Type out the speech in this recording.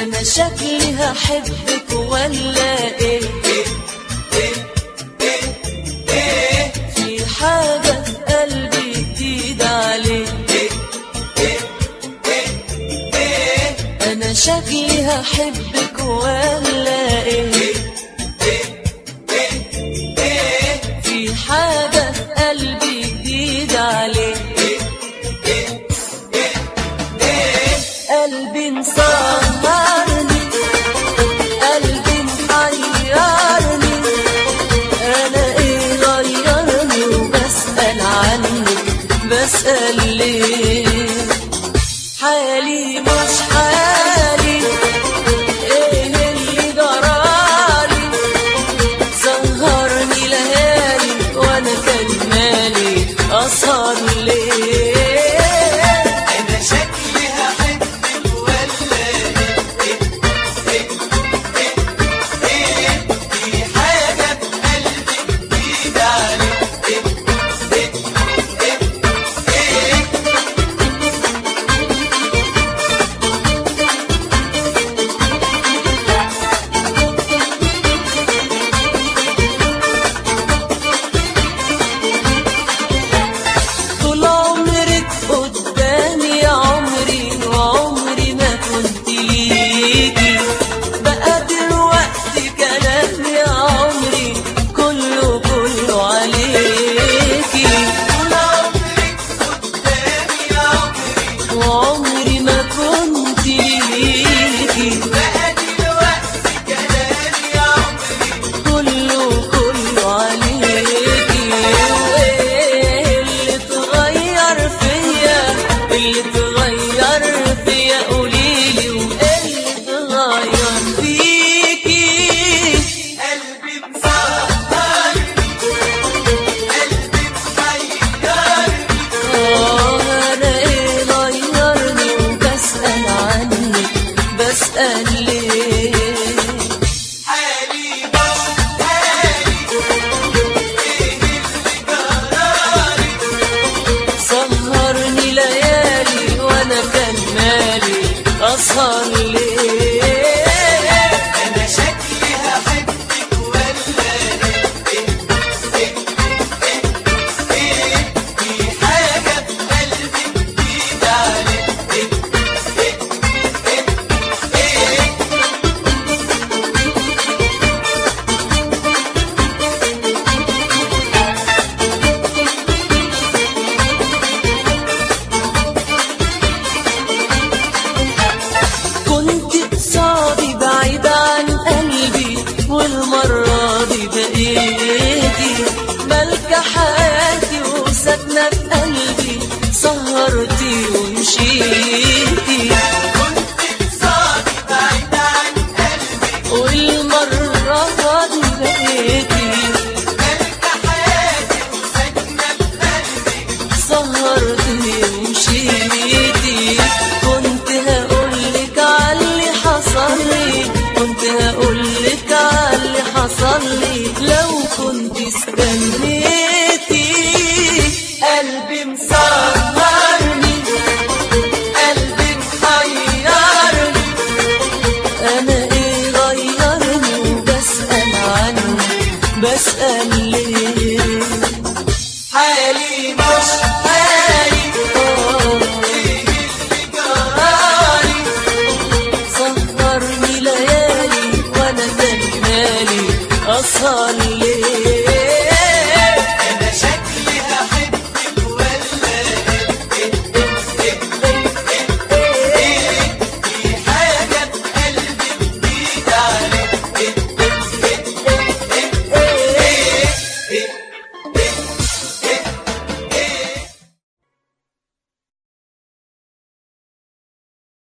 انا شكلي هحبك ولا ايه في حاجة في قلبي جديد عليك انا شكلي هحبك ولا ايه في حاجة في قلبي جديد عليك قلبي مسهرني قلبي محيرني انا ايه غيرني وبسأل عنك بسأل ليه حالي مش حالي ايه اللي جرالي سهرني ليالي وانا كان مالي اسهر ليه انا شكلي هحبك ولا ايه ايه ايه ايه في حاجة في قلبي جديدة عليك ايه ايه ايه ايه طول عمرك قدامي يا عمري وعمري ما كنت ليكي بقى دلوقتي كلام يا عمري كله كله عليكي طول عمرك قدامي يا عمري وعمري ما كنت ليكي بقى دلوقتي كلامي يا عمري كله كله عليكي وايه اللي اتغير فيا اللي اتغير فيا قوليلي وايه اللي اتغير فيكي قلبي مسهرني قلبي محيرني اه انا ايه غيرني وبسأل عنك بسأل ليه حالي مش حالي ايه اللي جرالي سهرني ليالي وانا كان مالي اسهر ليه انا شكلي هحبك ولا ايه ايه ايه ايه في حاجة في قلبي جديدة عليك ايه ايه ايه ايه كنت قصادي بعيد عن قلبي والمرة دي بقيتي ملكة حياتي وساكنة في قلبي سهرتي ومشيتي كنت قصادي بعيد عن قلبي والمرة دي بقيتي ملكة حياتي وساكنة في قلبي سهرتني ومشيتي كنت هقولك عاللي حصل لي كنت هقولك عاللي حصل لي لو كنت استنيتي قلبي مسهرني قلبي محيرني انا ايه غيرني وبسأل عنه بسأل ليه حالي مش حالي آه ايه اللي جرالي سهرني ليالي وانا كان مالي اسهر ليه